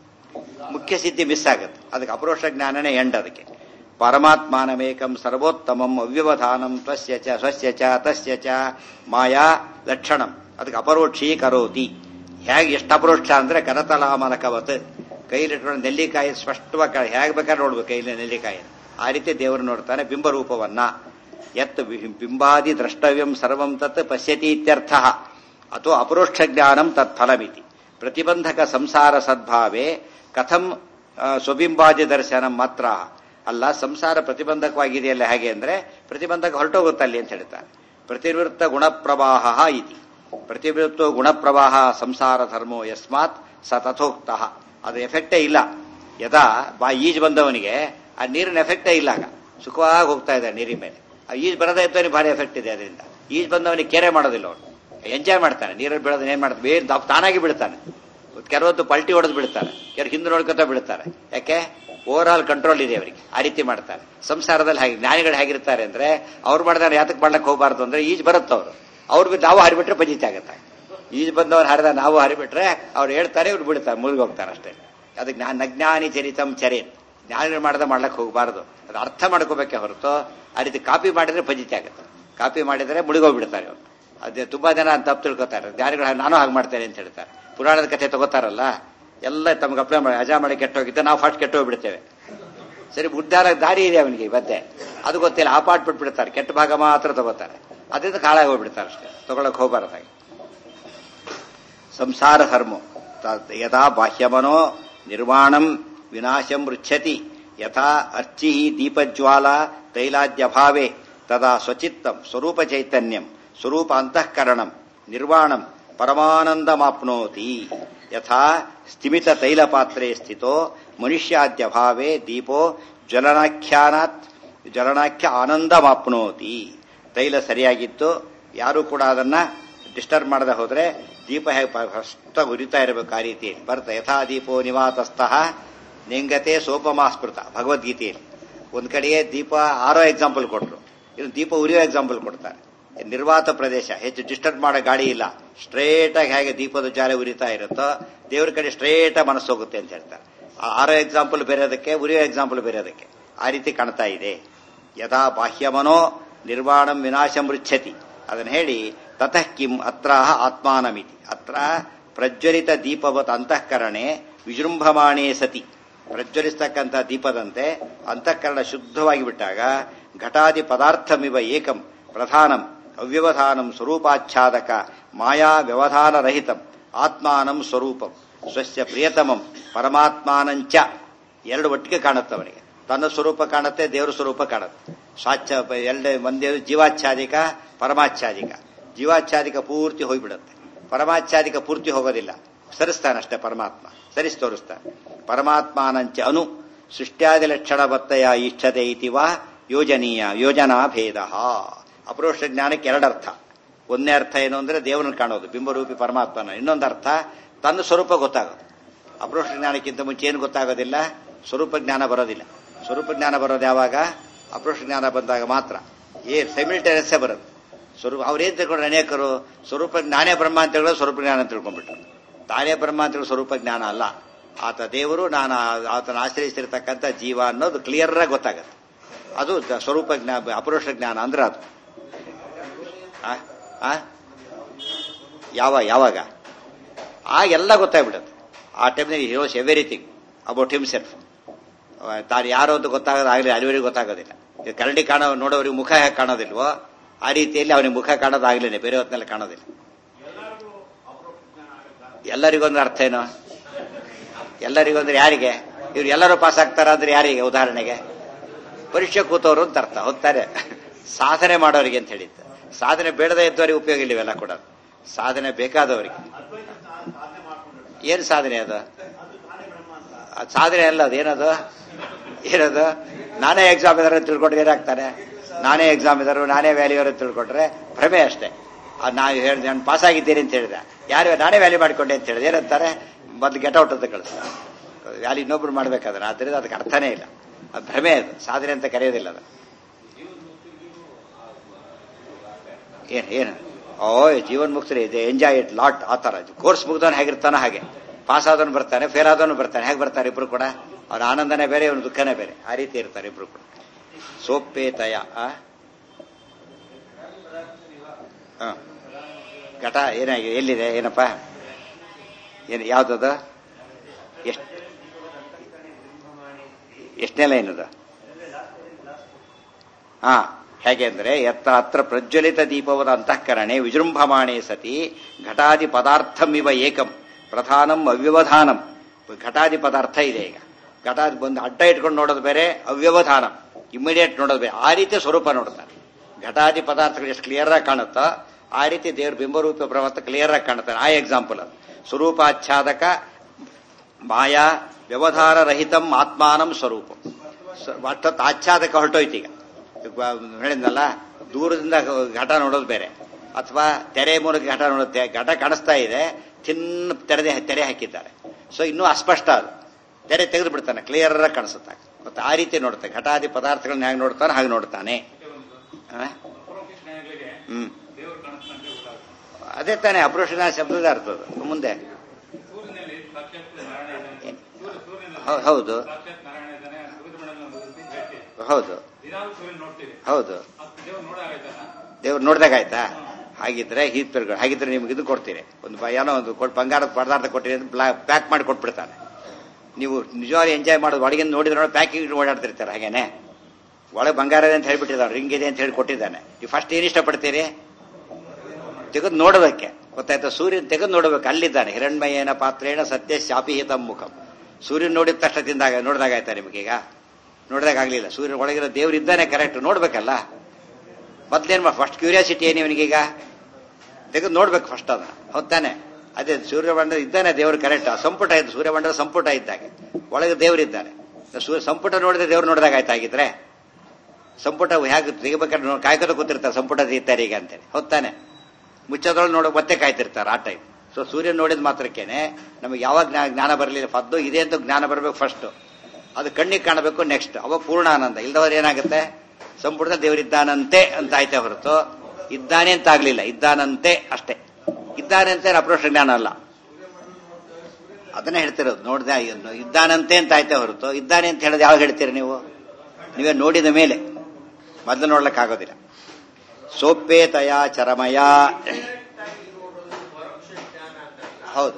Speaker 1: ಮುಖ್ಯ ಸಿದ್ಧಿ ಮಿಸ್ ಆಗುತ್ತೆ ಅದಕ್ಕೆ ಅಪರೋಕ್ಷ ಜ್ಞಾನನೇ ಎಂಡ್ ಅದಕ್ಕೆ ಪರಮಾತ್ಮಾನಮೇಕಂ ಸರ್ವೋತ್ತಮಂ ಅವ್ಯವಧಾನಂ ತ್ವಸ್ಯ ಚ ಸ್ವಸ್ಯ ಚ ತಸ್ಯ ಚ ಮಾಯಾ ಲಕ್ಷಣಂ ಅದಕ್ಕೆ ಅಪರೋಕ್ಷೀಕರೋತಿ ಹೇಗೆ ಎಷ್ಟು ಅಪರೋಕ್ಷ ಅಂದ್ರೆ ಕರತಲಾಮಲಕವತ್ ಕೈಲಿಟ್ಕೊಂಡು ನೆಲ್ಲಿಕಾಯಿ ಸ್ಪಷ್ಟವಾಗಿ ಹೇಗೆ ಬೇಕಾದ್ರೆ ನೋಡ್ಬೇಕು ಕೈಲಿ ನೆಲ್ಲಿಕಾಯಿ ಆ ರೀತಿ ದೇವರು ನೋಡ್ತಾನೆ ಬಿಂಬರೂಪವನ್ನ ಯತ್ ಬಿಂಬಾದಿ ದ್ರಷ್ಟವ್ಯಂ ಸರ್ವಂ ತತ್ ಪಶ್ಯತಿ ಇತ್ಯರ್ಥ ಅಥವಾ ಅಪರೋಕ್ಷ ಜ್ಞಾನಂ ತತ್ ಫಲಮಿತಿ ಪ್ರತಿಬಂಧಕ ಸಂಸಾರ ಸದ್ಭಾವೇ ಕಥಂ ಸ್ವಬಿಂಬಾದಿ ದರ್ಶನಂ ಮಾತ್ರ ಅಲ್ಲ ಸಂಸಾರ ಪ್ರತಿಬಂಧಕವಾಗಿದೆಯಲ್ಲ ಹೇಗೆ ಅಂದ್ರೆ ಪ್ರತಿಬಂಧಕ ಹೊರಟೋಗುತ್ತಲ್ಲಿ ಅಂತ ಹೇಳ್ತಾರೆ ಪ್ರತಿವೃತ್ತ ಗುಣಪ್ರವಾಹ ಇತಿ ಪ್ರತಿವೃತ್ತ ಗುಣಪ್ರವಾಹ ಸಂಸಾರ ಧರ್ಮೋ ಯಸ್ಮಾತ್ ಸ ತಥೋಕ್ತಃ ಅದು ಎಫೆಕ್ಟೇ ಇಲ್ಲ ಯದಾ ಬಾ ಈಜ್ ಬಂದವನಿಗೆ ಆ ನೀರಿನ ಎಫೆಕ್ಟೇ ಇಲ್ಲ ಆಗ ಸುಖವಾಗಿ ಹೋಗ್ತಾ ಇದ್ದಾರೆ ನೀರಿನ ಮೇಲೆ ಆ ಈಜ್ ಬರದೇ ಇದ್ದವನಿಗೆ ಭಾರಿ ಎಫೆಕ್ಟ್ ಇದೆ ಅದರಿಂದ ಈಜ್ ಬಂದವನಿಗೆ ಕೆರೆ ಮಾಡೋದಿಲ್ಲ ಅವನು ಎಂಜಾಯ್ ಮಾಡ್ತಾನೆ ನೀರಲ್ಲಿ ಬೀಳೋದನ್ನ ಏನ್ ಮಾಡ್ತಾನೆ ಬೇರೆ ತಾನಾಗಿ ಬೀಳ್ತಾನೆ ಕೆಲವೊಂದು ಪಲ್ಟಿ ಹೊಡೆದು ಬೀಳ್ತಾರೆ ಕೆಲವು ಹಿಂದೆ ನೋಡ್ಕೊತಾ ಬೀಳ್ತಾರೆ ಯಾಕೆ ಓವರ್ ಆಲ್ ಕಂಟ್ರೋಲ್ ಇದೆ ಅವರಿಗೆ ಆ ರೀತಿ ಮಾಡ್ತಾರೆ ಸಂಸಾರದಲ್ಲಿ ಹಾಗೆ ಜ್ಞಾನಿಗಳು ಹೇಗಿರ್ತಾರೆ ಅಂದ್ರೆ ಅವ್ರು ಮಾಡಿದ್ರೆ ಯಾತಕ್ಕೆ ಮಾಡ್ಲಕ್ಕೆ ಹೋಗಬಾರ್ದು ಅಂದ್ರೆ ಈಜ್ ಬರುತ್ತೆ ಅವರು ಅವ್ರು ಬಿಟ್ಟು ನಾವು ಹರಿಬಿಟ್ರೆ ಪಂಜಿತ ಆಗುತ್ತೆ ಈಜ್ ಬಂದವ್ರು ಹರಿದ ನಾವು ಹರಿಬಿಟ್ರೆ ಅವ್ರು ಹೇಳ್ತಾರೆ ಇವ್ರು ಬಿಡ್ತಾರೆ ಮುಳುಗಿ ಹೋಗ್ತಾರೆ ಅಷ್ಟೇ ಅದಕ್ಕೆ ಜ್ಞಾನ ನಜ್ಞಾನಿ ಚರಿತಂ ಚರೇತ್ ಜ್ಞಾನಿಗಳು ಮಾಡ್ದೆ ಮಾಡ್ಲಕ್ಕೆ ಹೋಗಬಾರ್ದು ಅದು ಅರ್ಥ ಮಾಡ್ಕೋಬೇಕೆ ಹೊರತು ಆ ರೀತಿ ಕಾಪಿ ಮಾಡಿದ್ರೆ ಪಂಜಿತ ಆಗುತ್ತೆ ಕಾಪಿ ಮಾಡಿದರೆ ಮುಳುಗೋಗ್ಬಿಡ್ತಾರೆ ಅವರು ಅದೇ ತುಂಬಾ ಜನ ತಪ್ಪು ತಿಳ್ಕೊತಾರೆ ಜ್ಞಾನಿಗಳು ನಾನು ಹಾಗೆ ಮಾಡ್ತೇನೆ ಅಂತ ಹೇಳ್ತಾರೆ ಪುರಾಣದ ಕಥೆ ತಗೋತಾರಲ್ಲ ಎಲ್ಲ ತಮ್ಗೆ ಅಪ್ಲೈ ಮಾಡಿ ಅಜಾ ಮಾಡಿ ಕೆಟ್ಟೋಗಿದ್ದೆ ನಾವು ಫಸ್ಟ್ ಕೆಟ್ಟೋಗ್ಬಿಡ್ತೇವೆ ಸರಿ ಉದ್ಧಾರ ದಾರಿ ಇದೆ ಅವನಿಗೆ ಇವತ್ತೆ ಅದು ಗೊತ್ತಿಲ್ಲ ಆ ಪಾಟ್ ಬಿಟ್ಬಿಡ್ತಾರೆ ಕೆಟ್ಟ ಭಾಗ ಮಾತ್ರ ತಗೋತಾರೆ ಅದರಿಂದ ಕಾಳಾಗಿ ಹೋಗ್ಬಿಡ್ತಾರೆ ಅಷ್ಟೇ ತಗೊಳಕ್ ಹೋಗಬಾರ್ದಾಗಿ ಸಂಸಾರ ಧರ್ಮ ಯಥಾ ಬಾಹ್ಯಮನೋ ನಿರ್ವಾಣಂ ವಿನಾಶಂ ರುಚ್ಯತಿ ಯಥಾ ಅರ್ಚಿ ದೀಪಜ್ವಾಲ ತೈಲಾದ್ಯಭಾವೇ ತದಾ ಸ್ವಚಿತ್ತಂ ಸ್ವರೂಪ ಚೈತನ್ಯಂ ಸ್ವರೂಪ ಅಂತಃಕರಣಂ ನಿರ್ವಾಣಂ ಪರಮಾನಂದಮಾಪ್ನೋತಿ ಯಥಾ ಸ್ಥಿಮಿತ ತೈಲಪಾತ್ರೆ ಸ್ಥಿತೋ ಮನುಷ್ಯಾದ್ಯಭಾವೇ ದೀಪೋ ಜ್ವಲನಾಖ್ಯಾನಾತ್ ಜ್ವಲನಾಖ್ಯ ಆನಂದಮಾಪ್ನೋತಿ ತೈಲ ಸರಿಯಾಗಿತ್ತು ಯಾರು ಕೂಡ ಅದನ್ನ ಡಿಸ್ಟರ್ಬ್ ಮಾಡದೆ ಹೋದ್ರೆ ದೀಪ ಹೇಗೆ ಫಸ್ಟ್ ಉರಿತಾ ಇರಬೇಕು ಆ ರೀತಿಯಲ್ಲಿ ಬರ್ತಾ ಯಥಾ ದೀಪೋ ನಿವಾತಸ್ಥಃ ನಿಂಗತೆ ಸೋಪಮಾಸ್ಮೃತ ಭಗವದ್ಗೀತೆಯಲ್ಲಿ ಒಂದ್ ಕಡೆಗೆ ದೀಪ ಆರೋ ಎಕ್ಸಾಂಪಲ್ ಕೊಟ್ರು ಇದು ದೀಪ ಉರಿಯೋ ಎಕ್ಸಾಂಪಲ್ ಕೊಡ್ತಾರೆ ನಿರ್ವಾತ ಪ್ರದೇಶ ಹೆಚ್ಚು ಡಿಸ್ಟರ್ಬ್ ಮಾಡೋ ಗಾಡಿ ಇಲ್ಲ ಸ್ಟ್ರೇಟ್ ಆಗಿ ಹೇಗೆ ದೀಪದ ಜಾಲೆ ಉರಿತಾ ಇರುತ್ತೋ ದೇವ್ರ ಕಡೆ ಸ್ಟ್ರೇಟ್ ಆಗಿ ಮನಸ್ಸು ಹೋಗುತ್ತೆ ಅಂತ ಹೇಳ್ತಾರೆ ಆರೋ ಎಕ್ಸಾಂಪಲ್ ಬೇರೆದಕ್ಕೆ ಉರಿಯೋ ಎಕ್ಸಾಂಪಲ್ ಬೇರೆದಕ್ಕೆ ಆ ರೀತಿ ಕಾಣ್ತಾ ಇದೆ ಯಥಾ ಬಾಹ್ಯಮನೋ ನಿರ್ವಾಣಂ ವಿನಾಶಂ ರುಚ್ಛತಿ ಅದನ್ನ ಹೇಳಿ ತತಃ ಕಿಂ ಅತ್ರ ಆತ್ಮಾನಮಿತಿ ಅತ್ರ ಪ್ರಜ್ವಲಿತ ದೀಪವತ್ ಅಂತಃಕರಣೆ ವಿಜೃಂಭಮಾಣೇ ಸತಿ ಪ್ರಜ್ವಲಿಸ್ತಕ್ಕಂಥ ದೀಪದಂತೆ ಅಂತಃಕರಣ ಶುದ್ಧವಾಗಿ ಬಿಟ್ಟಾಗ ಘಟಾದಿ ಪದಾರ್ಥಮಿವ ಏಕಂ ಪ್ರಧಾನಂ ಅವ್ಯವಧಾನಂ ಸ್ವರೂಪಾಚ್ಛಾದಕ ಮಾಯಾ ವ್ಯವಧಾನ ರಹಿತಂ ಆತ್ಮಾನಂ ಸ್ವರೂಪಂ ಸ್ವಸ್ಯ ಪ್ರಿಯತಮಂ ಪರಮಾತ್ಮಾನಂಚ ಎರಡು ಒಟ್ಟಿಗೆ ಕಾಣುತ್ತೆ ಅವನಿಗೆ ತನ್ನ ಸ್ವರೂಪ ಕಾಣುತ್ತೆ ದೇವರ ಸ್ವರೂಪ ಕಾಣುತ್ತೆ ಸ್ವಾಚ್ಛ ಎರಡೇ ಒಂದೇ ಜೀವಾಚ್ಛಾದಿಕ ಪರಮಾಚ್ಛಾದಿಕ ಜೀವಾಚ್ಛಾದಿಕ ಪೂರ್ತಿ ಹೋಗ್ಬಿಡುತ್ತೆ ಪರಮಾಚ್ಛಾದಿಕ ಪೂರ್ತಿ ಹೋಗೋದಿಲ್ಲ ಸರಿಸ್ತಾನಷ್ಟೇ ಪರಮಾತ್ಮ ಸರಿಸಿ ತೋರಿಸ್ತಾನೆ ಪರಮಾತ್ಮಾನಂಚ ಅನು ಸೃಷ್ಟ್ಯಾದಿ ಲಕ್ಷಣ ಬತ್ತಯ ಇಚ್ಛತೆ ಇತಿ ವಾ ಯೋಜನೀಯ ಯೋಜನಾ ಭೇದ ಅಪರೋಕ್ಷ ಜ್ಞಾನಕ್ಕೆ ಎರಡರ್ಥ ಒಂದನೇ ಅರ್ಥ ಏನು ಅಂದ್ರೆ ದೇವರನ್ನು ಕಾಣೋದು ಬಿಂಬರೂಪಿ ಪರಮಾತ್ಮನ ಇನ್ನೊಂದು ಅರ್ಥ ತನ್ನ ಸ್ವರೂಪ ಗೊತ್ತಾಗೋದು ಅಪರೋಕ್ಷ ಜ್ಞಾನಕ್ಕಿಂತ ಮುಂಚೆ ಏನು ಗೊತ್ತಾಗೋದಿಲ್ಲ ಸ್ವರೂಪ ಜ್ಞಾನ ಬರೋದಿಲ್ಲ ಸ್ವರೂಪ ಜ್ಞಾನ ಬರೋದು ಯಾವಾಗ ಅಪರೋಕ್ಷ ಜ್ಞಾನ ಬಂದಾಗ ಮಾತ್ರ ಏ ಸೈಮಿಲ್ಟೇನಿಯಸ್ಸೇ ಬರೋದು ಸ್ವರೂಪ ಅವ್ರೇನ್ ತಿಳ್ಕೊಂಡ್ರೆ ಅನೇಕರು ಸ್ವರೂಪ ಜ್ಞಾನೇ ಬ್ರಹ್ಮ ಅಂತ ಹೇಳೋದು ಸ್ವರೂಪ ಜ್ಞಾನ ಅಂತ ತಿಳ್ಕೊಂಡ್ಬಿಟ್ರು ತಾನೇ ಬ್ರಹ್ಮ ಅಂತ ಹೇಳೋದು ಸ್ವರೂಪ ಜ್ಞಾನ ಅಲ್ಲ ಆತ ದೇವರು ನಾನು ಆತನ ಆಶ್ರಯಿಸಿರ್ತಕ್ಕಂಥ ಜೀವ ಅನ್ನೋದು ಕ್ಲಿಯರ್ ಆಗಿ ಗೊತ್ತಾಗತ್ತೆ ಅದು ದ- ಸ್ವರೂಪ ಜ್ಞಾನ ಅಪರೋಕ್ಷ ಜ್ಞಾನ ಅಂದ್ರೆ ಅದು ಆ? ಆ? ಯಾವ ಯಾವಾಗ ಆಗೆಲ್ಲ ಗೊತ್ತಾಗ್ಬಿಡುತ್ತೆ ಆ ಟೈಮ್ನಲ್ಲಿ he knows everything about himself ತಾನು ಯಾರು ಅಂತ ಗೊತ್ತಾಗೋದು ಆಗಲಿ ಅಲ್ಲಿವರೆಗೂ ಗೊತ್ತಾಗೋದಿಲ್ಲ ಈಗ ಕರಡಿ ಕಾಣೋ ನೋಡೋರಿಗೆ ಮುಖ ಹೇಗೆ ಕಾಣೋದಿಲ್ವೋ ಆ ರೀತಿಯಲ್ಲಿ ಅವನಿಗೆ ಮುಖ ಕಾಣೋದಾಗ್ಲೇನೆ ಬೇರೆ ಹೊತ್ತಿನಲ್ಲಿ ಕಾಣೋದಿಲ್ಲ ಎಲ್ಲರಿಗೊಂದು ಅರ್ಥ ಏನು ಎಲ್ಲರಿಗೊಂದ್ರೆ ಯಾರಿಗೆ ಇವ್ರು ಎಲ್ಲರೂ ಪಾಸ್ ಆಗ್ತಾರ ಅಂದ್ರೆ ಯಾರಿಗೆ ಉದಾಹರಣೆಗೆ ಪರೀಕ್ಷೆ ಕೂತವರು ಅಂತ ಅರ್ಥ ಹೋಗ್ತಾರೆ ಸಾಧನೆ ಮಾಡೋರಿಗೆ ಅಂತ ಹೇಳಿದ್ದು ಸಾಧನೆ ಬೇಡದೇ ಇದ್ದವರಿಗೆ ಉಪಯೋಗ ಇಲ್ಲ ಇವೆಲ್ಲ ಕೂಡ ಸಾಧನೆ ಬೇಕಾದವರಿಗೆ ಏನು ಸಾಧನೆ ಅದು ಅದ್ ಸಾಧನೆ ಅಲ್ಲ ಅದು ಏನದು ಏನದು ನಾನೇ ಎಕ್ಸಾಮ್ ಇದಾರೆ ಅಂತ ತಿಳ್ಕೊಂಡ್ರೆ ಏನಾಗ್ತಾನೆ ನಾನೇ ಎಕ್ಸಾಮ್ ಇದಾರು ನಾನೇ ವ್ಯಾಲ್ಯೂ ಅಂತ ತಿಳ್ಕೊಂಡ್ರೆ ಭ್ರಮೆ ಅಷ್ಟೇ ಅದು ನಾವು ಹೇಳಿದೆ ನಾನು ಪಾಸ್ ಆಗಿದ್ದೀನಿ ಅಂತ ಹೇಳಿದೆ ಯಾರು ನಾನೇ ವ್ಯಾಲ್ಯೂ ಮಾಡಿಕೊಂಡೆ ಅಂತ ಹೇಳಿದೆ ಏನಂತಾರೆ ಮೊದ್ಲು ಗೆಟ್ ಔಟ್ ಅಂತ ಕಳಿಸ್ತಾರೆ ವ್ಯಾಲ್ಯೂ ಇನ್ನೊಬ್ರು ಮಾಡ್ಬೇಕಾದ್ರೆ ಆದ್ದರಿಂದ ಅದಕ್ಕೆ ಅರ್ಥನೇ ಇಲ್ಲ ಅದು ಭ್ರಮೆ ಅದು ಸಾಧನೆ ಅಂತ ಕರೆಯೋದಿಲ್ಲ ಅದು ಏನ್ ಏನು ಓ ಜೀವನ್ ಮುಕ್ತರಿ ಇದೆ ಎಂಜಾಯ್ ಇಟ್ ಲಾಟ್ ಆ ಥರ ಕೋರ್ಸ್ ಮುಗ್ದವನು ಹೇಗಿರ್ತಾನೋ ಹಾಗೆ ಪಾಸ್ ಆದವನು ಬರ್ತಾನೆ ಫೇಲ್ ಆದವನು ಬರ್ತಾನೆ ಹೇಗೆ ಬರ್ತಾರೆ ಇಬ್ರು ಕೂಡ ಅವ್ರ ಆನಂದನೇ ಬೇರೆ ಇವನು ದುಃಖನೇ ಬೇರೆ ಆ ರೀತಿ ಇರ್ತಾರೆ ಇಬ್ರು ಕೂಡ ಸೋಪೇತಯ ಆ? ಆ. ಘಟ ಏನಾಗಿದೆ ಎಲ್ಲಿದೆ ಏನಪ್ಪ ಏನು ಯಾವ್ದದು ಎಷ್ಟು ಎಷ್ಟನೇ ಲೈನ್ ಅದು ಹಾ ಹೇಗೆ ಅಂದ್ರೆ ಎತ್ತ ಹತ್ರ ಪ್ರಜ್ವಲಿತ ದೀಪವದ ಅಂತಃಕರಣೆ ವಿಜೃಂಭಮಾಣೆ ಸತಿ ಘಟಾದಿ ಪದಾರ್ಥಮಿವ ಏಕಂ ಪ್ರಧಾನಂ ಅವ್ಯವಧಾನಂ ಘಟಾದಿ ಪದಾರ್ಥ ಇದೆ ಈಗ ಘಟಾದಿ ಬಂದು ಅಡ್ಡ ಇಟ್ಕೊಂಡು ನೋಡೋದು ಬೇರೆ ಅವ್ಯವಧಾನಂ ಇಮಿಡಿಯೇಟ್ ನೋಡೋದು ಬೇರೆ ಆ ರೀತಿ ಸ್ವರೂಪ ನೋಡ್ತಾನೆ ಘಟಾದಿ ಪದಾರ್ಥಗಳು ಎಷ್ಟು ಕ್ಲಿಯರ್ ಆಗಿ ಕಾಣುತ್ತೋ ಆ ರೀತಿ ದೇವ್ರ ಬಿಂಬರೂಪ ಪ್ರವರ್ತ ಕ್ಲಿಯರ್ ಆಗಿ ಕಾಣುತ್ತಾನೆ ಆ ಎಕ್ಸಾಂಪಲ್ ಅದು ಸ್ವರೂಪಾಚ್ಛಾದಕ ಮಾಯಾ ವ್ಯವಧಾನ ರಹಿತಂ ಆತ್ಮಾನಂ ಸ್ವರೂಪ ಅಷ್ಟೊತ್ತು ಆಚ್ಛಾದಕ ಹೊರಟೋಯ್ತು ಈಗ ಈಗ ಹೇಳಿದ್ನಲ್ಲ ದೂರದಿಂದ ಘಟ ನೋಡೋದು ಬೇರೆ ಅಥವಾ ತೆರೆ ಮೂಲಕ ಘಟ ನೋಡುತ್ತೆ ಘಟ ಕಾಣಿಸ್ತಾ ಇದೆ ಚಿನ್ನ ತೆರೆದೆ ತೆರೆ ಹಾಕಿದ್ದಾರೆ ಸೊ ಇನ್ನೂ ಅಸ್ಪಷ್ಟ ಅದು ತೆರೆ ತೆಗೆದು ಬಿಡ್ತಾನೆ ಕ್ಲಿಯರ್ ಆಗಿ ಕಾಣಿಸುತ್ತೆ ಮತ್ತೆ ಆ ರೀತಿ ನೋಡುತ್ತೆ ಘಟಾದಿ ಪದಾರ್ಥಗಳನ್ನ ಹೇಗೆ ನೋಡ್ತಾನೆ ಹಾಗೆ ನೋಡ್ತಾನೆ ಆ? ಹ್ಮ್ ಅದೇ ತಾನೇ ಅಪರೋಷಣ ಶಬ್ದದ ಅರ್ಥ ಅದು ಮುಂದೆ
Speaker 2: ಸೂರ್ಯನಲ್ಲಿ ಸಾಕ್ಷಾತ್ ನಾರಾಯಣ ಇದ್ದಾನೆ
Speaker 1: ಏನ್?
Speaker 2: ಸೂರ್ಯ ಸೂರ್ಯನಲ್ಲಿ
Speaker 1: ಹೌ- ಹೌದು
Speaker 2: ಸಾಕ್ಷಾತ್ ನಾರಾಯಣ ಇದ್ದಾನೆ ಸೂರ್ಯಮಂಡಲ ಒಂದು ರೀತಿ ಭೇಟಿ
Speaker 1: ಹೌದು
Speaker 2: ದಿನಾಲು ಸೂರ್ಯನ ನೋಡ್ತೀವಿ
Speaker 1: ಹೌದು
Speaker 2: ಅದು ದೇವ್ರು ನೋಡಾಗೈತಾನ
Speaker 1: ದೇವ್ರು ನೋಡ್ದಾಗಾಯ್ತಾ ಹಾಗಿದ್ರೆ ಹೀತ್ಪರ್ಗಳು ಹಾಗಿದ್ರೆ ನಿಮ್ಗೆ ಇದು ಕೊಡ್ತೀರಿ ಒಂದು ಬ- ಏನೋ ಒಂದು ಕೊಟ್ಟು ಬಂಗಾರದ ಪದಾರ್ಥ ಕೊಟ್ಟಿರಿ ಅಂತ ಪ್ಯಾಕ್ ಮಾಡಿ ಕೊಟ್ಬಿಡ್ತಾನೆ ನೀವು ನಿಜವಾಗಿ ಎಂಜಾಯ್ ಮಾಡೋದು ಒಳಗಿಂದ ನೋಡಿದ್ರೆ ನೋಡಿ ಪ್ಯಾಕಿಂಗ್ ಓಡಾಡ್ತಿರ್ತಾರೆ ಹಾಗೇನೆ ಒಳಗೆ ಬಂಗಾರ ಇದೆ ಅಂತ ಹೇಳ್ಬಿಟ್ಟಿದ್ದಾನೆ ರಿಂಗ್ ಇದೆ ಅಂತ ಹೇಳಿ ಕೊಟ್ಟಿದ್ದಾನೆ ನೀವು ಫಸ್ಟ್ ಏನು ಇಷ್ಟಪಡ್ತೀರಿ ತೆಗೆದು ನೋಡೋದಕ್ಕೆ ಗೊತ್ತಾಯ್ತಾ ಸೂರ್ಯನ ತೆಗೆದು ನೋಡಬೇಕು ಅಲ್ಲಿದ್ದಾನೆ ಹಿರಣ್ಮಯೇನ ಪಾತ್ರೇಣ ಸತ್ಯ ಶಾಪಿಹಿತ ಮುಖಂ ಸೂರ್ಯನ ನೋಡಿದ ತಕ್ಷಣ ತಿಂದಾಗ ನೋಡಿದಾಗ ಆಯ್ತಾ ನಿಮಗೀಗ ನೋಡಿದಾಗ ಆಗ್ಲಿಲ್ಲ ಸೂರ್ಯನ ಒಳಗಿರೋ ದೇವ್ರು ಇದ್ದಾನೆ ಕರೆಕ್ಟ್ ನೋಡ್ಬೇಕಲ್ಲ ಮೊದ್ಲೇನು ಫಸ್ಟ್ ಕ್ಯೂರಿಯಾಸಿಟಿ ಏನು ಇವನಿಗೀಗ ತೆಗೆದು ನೋಡ್ಬೇಕು ಫಸ್ಟ್ ಅದನ್ನ ಹೌದಾನೆ ಅದೇ ಸೂರ್ಯಮಂಡಲ ಇದ್ದಾನೆ ದೇವ್ರು ಕರೆಕ್ಟ್ ಸಂಪುಟ ಇದ್ದು ಸೂರ್ಯಮಂಡಲ ಸಂಪುಟ ಇದ್ದಾಗೆ ಒಳಗೆ ದೇವರಿದ್ದಾನೆ ಸೂರ್ಯ ಸಂಪುಟ ನೋಡಿದ್ರೆ ದೇವ್ರು ನೋಡಿದಾಗ ಆಯ್ತಾಗಿದ್ರೆ ಸಂಪುಟ ಹೇಗೆ ತೆಗಿಬೇಕಾದ್ರೆ ನೋಡಿ ಕಾಯ್ಕೋತ ಕೂತಿರ್ತಾರೆ ಸಂಪುಟ ತೆಗಿತಾರೆ ಈಗ ಅಂತೇಳಿ ಹೌದಾನೆ ಮುಚ್ಚೋದ್ರೊಳಗೆ ನೋಡೋ ಮತ್ತೆ ಕಾಯ್ತಿರ್ತಾರೆ ಆ ಟೈಮ್ ಸೊ ಸೂರ್ಯನ ನೋಡಿದ ಮಾತ್ರಕ್ಕೇನೆ ನಮಗೆ ಯಾವಾಗ ಜ್ಞಾ- ಜ್ಞಾನ ಬರಲಿಲ್ಲ ಫದ್ದು ಇದೆ ಅಂತ ಜ್ಞಾನ ಬರಬೇಕು ಫಸ್ಟ್ ಅದು ಕಣ್ಣಿಗೆ ಕಾಣಬೇಕು ನೆಕ್ಸ್ಟ್ ಅವಾಗ ಪೂರ್ಣ ಆನಂದ ಇಲ್ದವ್ರು ಏನಾಗುತ್ತೆ ಸಂಪುಟದಲ್ಲಿ ದೇವರಿದ್ದಾನಂತೆ ಅಂತ ಆಯ್ತೆ ಹೊರತು ಇದ್ದಾನೆ ಅಂತ ಆಗ್ಲಿಲ್ಲ ಇದ್ದಾನಂತೆ ಅಷ್ಟೇ ಇದ್ದಾನೆ ಅಂತ ಅಪ್ರೋಷ ಜ್ಞಾನ ಅಲ್ಲ ಅದನ್ನೇ ಹೇಳ್ತಿರೋದು ನೋಡ್ದೆ ಇನ್ನು ಇದ್ದಾನಂತೆ ಅಂತ ಆಯ್ತೆ ಹೊರತು ಇದ್ದಾನೆ ಅಂತ ಹೇಳೋದು ಯಾವಾಗ ಹೇಳ್ತೀರಿ ನೀವು ನೀವೇ ನೋಡಿದ ಮೇಲೆ ಮೊದಲು ನೋಡ್ಲಿಕ್ಕಾಗೋದಿಲ್ಲ ಸೋಪೇತಯ ಚರಮಯ ಹೌದು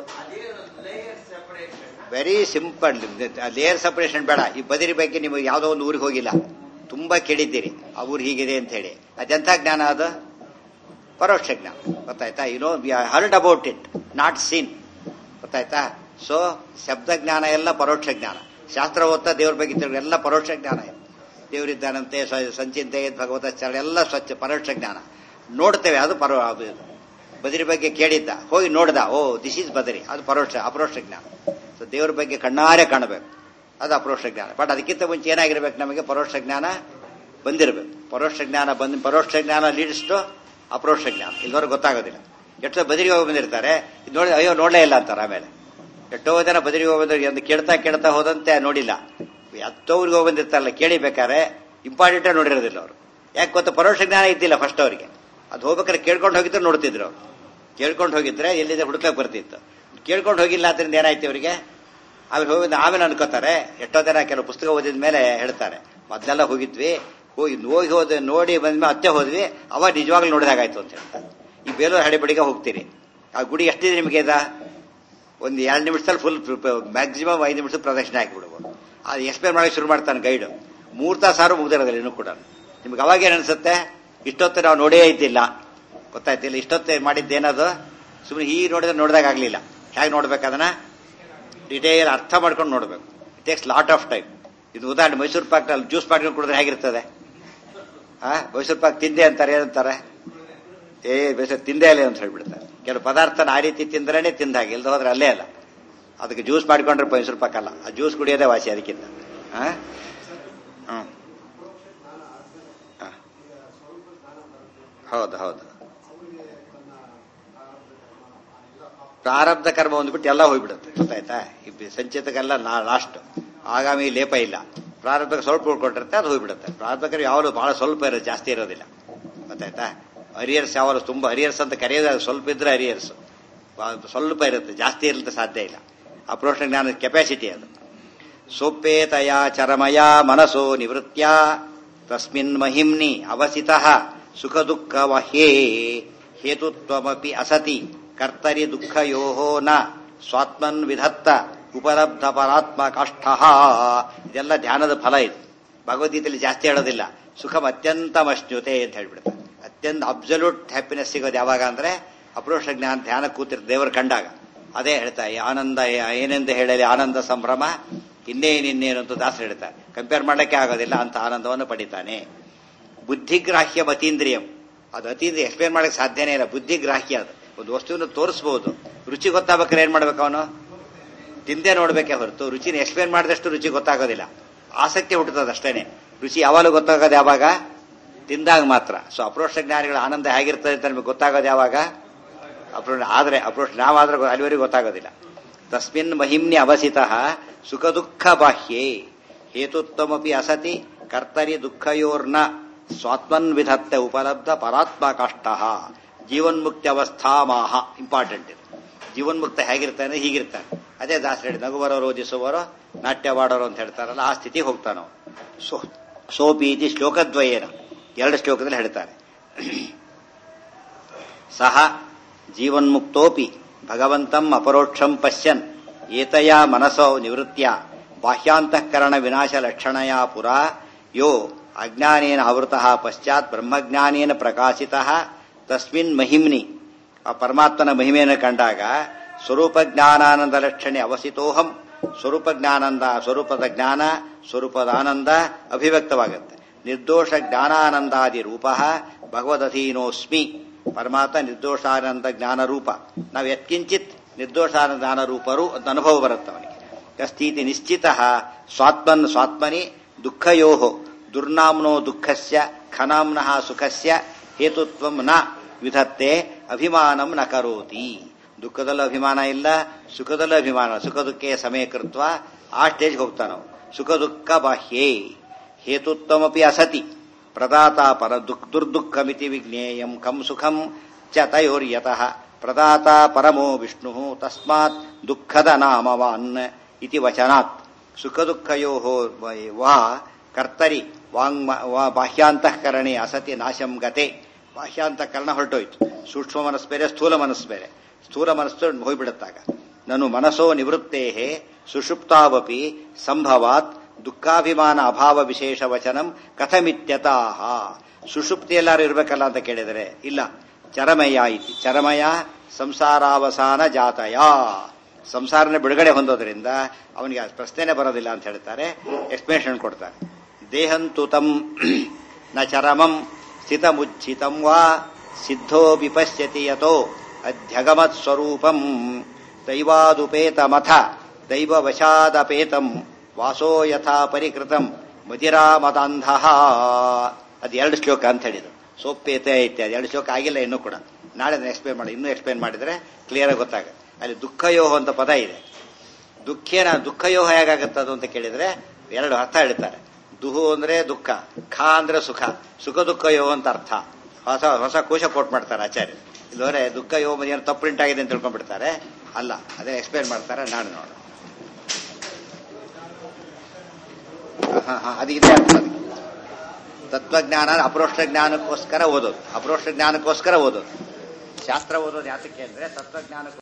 Speaker 1: ವೆರಿ ಸಿಂಪಲ್ ಲೇಯರ್ ಸಪರೇಷನ್ ಬೇಡ ಈ ಬದಿರಿ ಬಗ್ಗೆ ನೀವು ಯಾವುದೋ ಒಂದು ಊರಿಗೆ ಹೋಗಿಲ್ಲ ತುಂಬಾ ಕೇಳಿದ್ದೀರಿ ಆ ಊರು ಹೀಗಿದೆ ಅಂತ ಹೇಳಿ ಅದೆಂಥ ಜ್ಞಾನ ಅದು ಪರೋಕ್ಷ ಜ್ಞಾನ ಗೊತ್ತಾಯ್ತಾ you know heard about it not seen ಗೊತ್ತಾಯ್ತಾ ಸೊ ಶಬ್ದ ಜ್ಞಾನ ಎಲ್ಲ ಪರೋಕ್ಷ ಜ್ಞಾನ ಶಾಸ್ತ್ರ ಓದ್ತಾ ದೇವ್ರ ಬಗ್ಗೆ ತಿಳ್ಕೊ ಎಲ್ಲ ಪರೋಕ್ಷ ಜ್ಞಾನ ಇದೆ ದೇವರಿದ್ದಾನಂತೆ ಸ- ಸಂಚಿಂತೆ ಭಗವತ ಚರಣ ಎಲ್ಲ ಸ್ವಚ್ಛ ಪರೋಕ್ಷ ಜ್ಞಾನ ನೋಡ್ತೇವೆ ಅದು ಪರೋ ಅದು ಇದು. ಬದರಿ ಬಗ್ಗೆ ಕೇಳಿದ್ದ ಹೋಗಿ ನೋಡ್ದ ಓ ದಿಸ್ ಈಸ್ ಬದರಿ ಅದು ಪರೋಕ್ಷ ಅಪರೋಕ್ಷ ಜ್ಞಾನ ಸೊ ದೇವ್ರ ಬಗ್ಗೆ ಕಣ್ಣಾರೆ ಕಾಣಬೇಕು ಅದು ಅಪರೋಕ್ಷ ಜ್ಞಾನ ಬಟ್ ಅದಕ್ಕಿಂತ ಮುಂಚೆ ಏನಾಗಿರ್ಬೇಕು ನಮಗೆ ಪರೋಕ್ಷ ಜ್ಞಾನ ಬಂದಿರಬೇಕು ಪರೋಕ್ಷ ಜ್ಞಾನ ಬಂದ್ ಪರೋಕ್ಷ ಜ್ಞಾನ ಲೀಡ್ಸ್ ಟು ಅಪರೋಕ್ಷ ಜ್ಞಾನ ಇಲ್ಲಿವರೆಗೆ ಗೊತ್ತಾಗೋದಿಲ್ಲ ಎಷ್ಟೋ ಬದರಿಗೆ ಹೋಗಿ ಬಂದಿರ್ತಾರೆ ಇದು ನೋಡಿ ಅಯ್ಯೋ ನೋಡಲೇ ಇಲ್ಲ ಅಂತಾರೆ ಆಮೇಲೆ ಎಷ್ಟೋ ಜನ ಬದರಿಗೆ ಹೋಗಿ ಬಂದ್ರೆ ಒಂದು ಕೇಳ್ತಾ ಕೇಳ್ತಾ ಹೋದಂತೆ ನೋಡಿಲ್ಲ ಹತ್ತೋ ಊರಿಗೆ ಹೋಗಿ ಬಂದಿರ್ತಾರಲ್ಲ ಕೇಳಿಬೇಕಾರೆ ಇಂಪಾರ್ಟೆಂಟೇ ನೋಡಿರೋದಿಲ್ಲ ಅವರು ಯಾಕೆ ಗೊತ್ತಾ ಪರೋಕ್ಷ ಜ್ಞಾನ ಇದ್ದಿಲ್ಲ ಫಸ್ಟ್ ಅವರಿಗೆ ಅದು ಹೋಗ್ಬೇಕಾದ್ರೆ ಕೇಳ್ಕೊಂಡು ಹೋಗಿದ್ರೆ ನೋಡ್ತಿದ್ರು ಅವರು ಕೇಳ್ಕೊಂಡು ಹೋಗಿದ್ರೆ ಎಲ್ಲಿದೆ ಹುಡುಕ್ಲಕ್ಕೆ ಬರ್ತಿತ್ತು ಕೇಳ್ಕೊಂಡು ಹೋಗಿಲ್ಲ ಅದರಿಂದ ಏನಾಯ್ತು ಅವರಿಗೆ ಆಮೇಲೆ ಹೋಗಿದ್ದು ಆಮೇಲೆ ಅನ್ಕೋತಾರೆ ಎಷ್ಟೋ ಜನ ಕೆಲವು ಪುಸ್ತಕ ಓದಿದ ಮೇಲೆ ಹೇಳ್ತಾರೆ ಮೊದಲೆಲ್ಲ ಹೋಗಿದ್ವಿ ಹೋಗಿ ಹೋಗಿ ಹೋದ ನೋಡಿ ಬಂದ್ಮೇಲೆ ಮತ್ತೆ ಹೋದ್ವಿ ಅವಾಗ ನಿಜವಾಗ್ಲೂ ನೋಡಿದಾಗಾಯ್ತು ಅಂತ ಹೇಳ್ತಾರೆ ಈ ಬೇಲೂರು ಹಳೆಬಡಿಗೆ ಹೋಗ್ತೀರಿ ಆ ಗುಡಿ ಎಷ್ಟಿದೆ ನಿಮಗೆ ಇದ ಒಂದು ಎರಡು ನಿಮಿಷದಲ್ಲಿ ಫುಲ್ ಮ್ಯಾಕ್ಸಿಮಮ್ ಐದು ನಿಮಿಷ ಪ್ರದಕ್ಷಿಣೆ ಹಾಕಿಬಿಡ್ಬೋದು ಅದು ಎಕ್ಸ್ಪ್ಲೇನ್ ಮಾಡಕ್ಕೆ ಶುರು ಮಾಡ್ತಾನೆ ಗೈಡು ಮೂರು ತಾಸಾರು ಮುಗ್ದಿರೋದಿಲ್ಲ ಇನ್ನೂ ಕೂಡ ನಿಮ್ಗೆ ಅವಾಗ ಏನು ಅನ್ಸುತ್ತೆ ಇಷ್ಟೊತ್ತು ನಾವು ನೋಡೇ ಇದ್ದಿಲ್ಲ ಗೊತ್ತಾಯ್ತಿಲ್ಲ ಇಷ್ಟೊತ್ತು ಮಾಡಿದ್ದೇನದು ಸುಮ್ಮನೆ ಈ ನೋಡಿದ್ರೆ ನೋಡಿದಾಗ ಆಗ್ಲಿಲ್ಲ ಹೇಗೆ ನೋಡ್ಬೇಕು ಅದನ್ನ ಡಿಟೇಲ್ ಅರ್ಥ ಮಾಡ್ಕೊಂಡು ನೋಡ್ಬೇಕು it takes lot of time ಇದು ಉದಾಹರಣೆ ಮೈಸೂರು ಪಾಕ್ನಲ್ಲಿ ಜ್ಯೂಸ್ ಮಾಡ್ಕೊಂಡು ಕುಡಿದ್ರೆ ಹೇಗಿರ್ತದೆ ಆ ಮೈಸೂರು ಪಾಕ್ ತಿಂದೆ ಅಂತಾರೆ ಏನಂತಾರೆ ಏ ಬೇಸ ತಿಂದೇ ಇಲ್ಲ ಅಂತ ಹೇಳ್ಬಿಡ್ತಾರೆ ಕೆಲವು ಪದಾರ್ಥನ ಆ ರೀತಿ ತಿಂದ್ರೇನೆ ತಿಂದ ಹಾಗೆ ಇಲ್ದ ಹೋದ್ರೆ ಅಲ್ಲೇ ಅಲ್ಲ ಅದಕ್ಕೆ ಜ್ಯೂಸ್ ಮಾಡಿಕೊಂಡ್ರೆ ಮೈಸೂರು ಪಾಕ್ ಅಲ್ಲ ಆ ಜ್ಯೂಸ್ ಕುಡಿಯೋದೇ ವಾಸಿ ಅದಕ್ಕಿಂತ ಆ? ಹ್ಮ್. ಆ. ಹೌದು ಹೌದು ಪ್ರಾರಬ್ಧ ಕರ್ಮ ಬಂದ್ಬಿಟ್ಟು ಎಲ್ಲ ಹೋಗ್ಬಿಡುತ್ತೆ ಗೊತ್ತಾಯ್ತಾ ಈ ಬಿ- ಸಂಚಿತಕ್ಕೆಲ್ಲ ಲಾಸ್ಟ್ ಆಗಾಮಿ ಲೇಪ ಇಲ್ಲ ಪ್ರಾರಬ್ಧ ಸ್ವಲ್ಪ ಉಳ್ಕೊಂಡಿರುತ್ತೆ ಅದು ಹೋಗ್ಬಿಡುತ್ತೆ ಪ್ರಾರಬ್ಧ ಕರ್ಮ ಯಾವಾಗಲೂ ಬಹಳ ಸ್ವಲ್ಪ ಇರೋದು ಜಾಸ್ತಿ ಇರೋದಿಲ್ಲ ಗೊತ್ತಾಯ್ತಾ ಹರಿಯರ್ಸ್ ಯಾವಾಗಲೂ ತುಂಬಾ ಹರಿಯರ್ಸ್ ಅಂತ ಕರೆಯೋದು ಅದು ಸ್ವಲ್ಪ ಇದ್ರೆ ಹರಿಯರ್ಸ್ ಸ್ವಲ್ಪ ಇರುತ್ತೆ ಜಾಸ್ತಿ ಇರಲಿಕ್ಕೆ ಸಾಧ್ಯ ಇಲ್ಲ ಅಪ್ರೋಷ ಜ್ಞಾನದ ಕೆಪಾಸಿಟಿ ಅದು ಸೋಪೇತಯ ಚರಮಯ ಮನಸೋ ನಿವೃತ್ಯ ತಸ್ಮಿನ್ ಮಹಿಮ್ನಿ ಅವಸಿತಃ ಸುಖ ದುಃಖ ವಹ್ಯೇ ಹೇತುತ್ವಮಪಿ ಅಸತಿ ಕರ್ತರಿ ದುಃಖಯೋ ನ ಸ್ವಾತ್ಮನ್ ವಿಧತ್ತ ಉಪಲಬ್ಧ ಪರಾತ್ಮ ಕಾಷ್ಠ ಇದೆಲ್ಲ ಧ್ಯಾನದ ಫಲ ಇದು ಭಗವದ್ಗೀತೆಯಲ್ಲಿ ಜಾಸ್ತಿ ಹೇಳೋದಿಲ್ಲ ಸುಖಂ ಅತ್ಯಂತಮಶ್ನುತೆ ಅಂತ ಹೇಳ್ಬಿಡ್ತಾರೆ ಅತ್ಯಂತ ಅಬ್ಸಲ್ಯೂಟ್ ಹ್ಯಾಪಿನೆಸ್ ಸಿಗೋದು ಯಾವಾಗ ಅಂದ್ರೆ ಅಪ್ರೋಷ ಜ್ಞಾನ ಧ್ಯಾನ ಕೂತಿರ್ ದೇವರು ಕಂಡಾಗ ಅದೇ ಹೇಳ್ತಾ ಈ ಆನಂದ ಏನೆಂದು ಹೇಳಲಿ ಆನಂದ ಸಂಭ್ರಮ ಇನ್ನೇನಿನ್ನೇನು ಅಂತ ದಾಸರು ಹೇಳ್ತಾರೆ ಕಂಪೇರ್ ಮಾಡಕ್ಕೆ ಆಗೋದಿಲ್ಲ ಅಂತ ಆನಂದವನ್ನು ಪಡಿತಾನೆ ಬುದ್ಧಿಗ್ರಾಹ್ಯ ಮತೀಂದ್ರಿಯಂ ಅದು ಅತೀಂದ್ರಿಯ ಎಕ್ಸ್ಪ್ಲೇನ್ ಮಾಡಕ್ಕೆ ಸಾಧ್ಯನೇ ಇಲ್ಲ ಬುದ್ಧಿಗ್ರಾಹ್ಯ ಅದು ಒಂದು ವಸ್ತುವನ್ನು ತೋರಿಸಬಹುದು ರುಚಿ ಗೊತ್ತಾಗ್ಬೇಕಾದ್ರೆ ಏನ್ ಮಾಡ್ಬೇಕು ಅವನು ತಿಂದೇ ನೋಡ್ಬೇಕೇ ಹೊರತು ರುಚಿನ ಎಕ್ಸ್ಪ್ಲೇನ್ ಮಾಡಿದಷ್ಟು ರುಚಿ ಗೊತ್ತಾಗೋದಿಲ್ಲ ಆಸಕ್ತಿ ಹುಟ್ಟುತ್ತದೆ ಅಷ್ಟೇನೆ ರುಚಿ ಯಾವಾಗಲೂ ಗೊತ್ತಾಗೋದು ಯಾವಾಗ ತಿಂದಾಗ ಮಾತ್ರ ಸೊ ಅಪ್ರೋಷ ಜ್ಞಾನಿಗಳ ಆನಂದ ಹೇಗಿರ್ತದೆ ಅಂತ ನಮಗೆ ಗೊತ್ತಾಗೋದು ಯಾವಾಗ ಅಪ್ರೋಷ ಆದ್ರೆ ಅಪ್ರೋಷ ನಾವಾದ್ರೆ ಗೊ- ಅಲ್ಲಿವರೆಗೂ ಗೊತ್ತಾಗೋದಿಲ್ಲ ತಸ್ಮಿನ್ ಮಹಿಮ್ನಿ ಅವಸಿತಃ ಸುಖ ದುಃಖ ಬಾಹ್ಯೇ ಹೇತುತ್ವಮಪಿ ಅಸತಿ ಕರ್ತರಿ ದುಃಖಯೋರ್ನ ಸ್ವಾತ್ಮನ್ ವಿಧತ್ತೆ ಉಪಲಬ್ಧ ಪರಾತ್ಮ ಕಾಷ್ಟ ಜೀವನ್ಮುಕ್ತಿ ಅವಸ್ಥಾ ಮಾಹ ಇಂಪಾರ್ಟೆಂಟ್ ಇದು ಜೀವನ್ಮುಕ್ತ ಹೇಗಿರ್ತಾನೆ ಹೀಗಿರ್ತಾನೆ ಅದೇ ದಾಸರು ಹೇಳಿ ನಗುವರೋ ರೋಧಿಸುವರೋ ನಾಟ್ಯವಾಡೋರು ಅಂತ ಹೇಳ್ತಾರಲ್ಲ ಆ ಸ್ಥಿತಿಗೆ ಹೋಗ್ತಾನೋ ಸೋ ಸೋಪೀತಿ ಶ್ಲೋಕದ್ವಯೇನ ಎರಡು ಶ್ಲೋಕದಲ್ಲಿ ಹೇಳ್ತಾರೆ ಸಹ ಜೀವನ್ಮುಕ್ತೋಪಿ ಭಗವಂತಂ ಅಪರೋಕ್ಷಂ ಪಶ್ಯನ್ ಏತಯ ಮನಸೋ ನಿವೃತ್ಯ ಬಾಹ್ಯಾಂತಃಕರಣ ವಿನಾಶ ಲಕ್ಷಣಯ ಪುರ ಯೋ ಅಜ್ಞಾನೇನ ಆವೃತಃ ಪಶ್ಚಾತ್ ಬ್ರಹ್ಮಜ್ಞಾನೇನ ಪ್ರಕಾಶಿತಃ ತಸ್ಮಿನ್ ಮಹಿಮ್ನಿ ಆ ಪರಮಾತ್ಮನ ಮಹಿಮೆಯನ್ನು ಕಂಡಾಗ ಸ್ವರೂಪ ಜ್ಞಾನಾನಂದ ಲಕ್ಷಣೆ ಅವಸಿತೋಹಂ ಸ್ವರೂಪ ಜ್ಞಾನಂದ ಸ್ವರೂಪದ ಜ್ಞಾನ ಸ್ವರೂಪದ ಆನಂದ ಅಭಿವ್ಯಕ್ತವಾಗುತ್ತೆ ನಿರ್ದೋಷ ಜ್ಞಾನಾನಂದಾದಿ ರೂಪ ಭಗವದಧೀನೋಸ್ಮಿ ಪರಮಾತ್ಮ ನಿರ್ದೋಷಾನಂದ ಜ್ಞಾನ ರೂಪ ನಾವು ಯತ್ಕಿಂಚಿತ್ ನಿರ್ದೋಷಾನಂದ ಜ್ಞಾನ ರೂಪರು ಅಂತ ಅನುಭವ ಬರುತ್ತೆ ಅವನಿಗೆ ಕಸ್ಥಿತಿ ನಿಶ್ಚಿತ ಸ್ವಾತ್ಮನ್ ಸ್ವಾತ್ಮನಿ ದುಃಖಯೋ ದುರ್ನಾಮ್ನೋ ದುಃಖಸ್ಯ ಖನಾಮ್ನಃ ಸುಖಸ್ಯ ಹೇತುತ್ವಂ ನ ವಿಧತ್ತೆ ಅಭಿಮಾನಂ ನ ಕರೋತಿ ದುಃಖದಲ್ಲೂ ಅಭಿಮಾನ ಇಲ್ಲ ಸುಖದಲ್ಲೂ ಅಭಿಮಾನ ಸುಖ ದುಃಖೇ ಸಮಯ ಕೃತ್ವ ಆ ಸ್ಟೇಜ್ಗೆ ಹೋಗ್ತಾನೋ ಸುಖ ದುಃಖ ಬಾಹ್ಯೇ ಹೇತುತ್ವಮಪಿ ಅಸತಿ ಪ್ರದಾತ ಪರ ದುಃಖ ದುರ್ದುಃಖಮಿತಿ ವಿಜ್ಞೇಯಂ ಕಂ ಸುಖಂ ಚ ತಯೋರ್ಯತಃ ಪ್ರದಾತ ಪರಮೋ ವಿಷ್ಣು ತಸ್ಮಾತ್ ದುಃಖದ ನಾಮವಾನ್ ಇತಿ ವಚನಾತ್ ಸುಖ ದುಃಖಯೋ ವಾ ಕರ್ತರಿ ವಾಂಗ್ ಬಾಹ್ಯಾಂತಃಕರಣೆ ಅಸತಿ ನಾಶಂ ಗತೆ ಬಾಹ್ಯಾಂತಃಕರಣ ಹೊರಟೋಯ್ತು ಸೂಕ್ಷ್ಮ ಮನಸ್ಸು ಬೇರೆ ಸ್ಥೂಲ ಮನಸ್ಸು ಬೇರೆ ಸ್ಥೂಲ ಮನಸ್ಸು ಹೋಗ್ಬಿಡುತ್ತಾಗ ನಾನು ಮನಸ್ಸೋ ನಿವೃತ್ತೇ ಸುಷುಪ್ತಾವಪಿ ಸಂಭವಾತ್ ದುಃಖಾಭಿಮಾನ ಅಭಾವ ವಿಶೇಷ ವಚನಂ ಕಥಮಿತ್ಯತಾಹ ಸುಷುಪ್ತಿ ಎಲ್ಲಾರು ಇರಬೇಕಲ್ಲ ಅಂತ ಕೇಳಿದರೆ ಇಲ್ಲ ಚರಮಯ ಇತಿ ಚರಮಯ ಸಂಸಾರಾವಸಾನ ಜಾತಯ ಸಂಸಾರನ ಬಿಡುಗಡೆ ಹೊಂದೋದ್ರಿಂದ ಅವನಿಗೆ ಆ ಪ್ರಶ್ನೆನೇ ಬರೋದಿಲ್ಲ ಅಂತ ಹೇಳ್ತಾರೆ ಎಕ್ಸ್ಪ್ಲೇಷನ್ ಕೊಡ್ತಾರೆ ದೇಹಂತು ತಂ ನ ಚರಮಂ ಸ್ಥಿತಮುಚ್ಛಿತಂ ವಾ ಸಿದ್ಧೋ ವಿಪಶ್ಯತಿ ಯತೋ ಅಧ್ಯಗಮತ್ ಸ್ವರೂಪಂ ದೈವಾದುಪೇತಮಥ ದೈವವಶಾದಪೇತಂ ವಾಸೋ ಯಥಾ ಪರಿಕೃತಂ ಮದಿರಾಮದಾಂಧ ಅದು ಎರಡು ಶ್ಲೋಕ ಅಂತ ಹೇಳಿದ್ರು ಸೋಪೇತೆ ಇತ್ಯಾದಿ ಎರಡು ಶ್ಲೋಕ ಆಗಿಲ್ಲ ಇನ್ನೂ ಕೂಡ ನಾಳೆ ಎಕ್ಸ್ಪ್ಲೇನ್ ಮಾಡಿ ಇನ್ನೂ ಎಕ್ಸ್ಪ್ಲೇನ್ ಮಾಡಿದ್ರೆ ಕ್ಲಿಯರ್ ಆಗಿ ಗೊತ್ತಾಗುತ್ತೆ ಅಲ್ಲಿ ದುಃಖಯೋಹ ಅಂತ ಪದ ಇದೆ ದುಃಖೇನ ದುಃಖಯೋಹ ಹೇಗಾಗತ್ತದು ಅಂತ ಕೇಳಿದ್ರೆ ಎರಡು ಅರ್ಥ ಹೇಳ್ತಾರೆ ದುಹು ಅಂದ್ರೆ ದುಃಖ ಖ ಅಂದ್ರೆ ಸುಖ ಸುಖ ದುಃಖ ಯೋಹ ಅಂತ ಅರ್ಥ ಹೊಸ ಹೊಸ ಕೋಶ ಕೋಟ್ ಮಾಡ್ತಾರೆ ಆಚಾರ್ಯ ಇಲ್ಲವರೆ ದುಃಖ ಯೋಹ ಏನು ತಪ್ಪು ಪ್ರಿಂಟ್ ಆಗಿದೆ ಅಂತ ತಿಳ್ಕೊಂಡ್ಬಿಡ್ತಾರೆ ಅಲ್ಲ ಅದೇ ಎಕ್ಸ್ಪ್ಲೇನ್ ಮಾಡ್ತಾರೆ ನಾನು ನೋಡು ಹಾ ಹಾ ಅದು ಇದೇ ಅರ್ಥ ಅದಕ್ಕೆ ತತ್ವಜ್ಞಾನ ಅಪರೋಕ್ಷ ಜ್ಞಾನಕ್ಕೋಸ್ಕರ ಓದೋದು ಅಪರೋಕ್ಷ ಜ್ಞಾನಕ್ಕೋಸ್ಕರ ಓದೋದು ಶಾಸ್ತ್ರ ಓದೋದು ಯಾತಕ್ಕೆ ಅಂದ್ರೆ ತತ್ವಜ್ಞಾನಕ್ಕೋಸ್ಕರ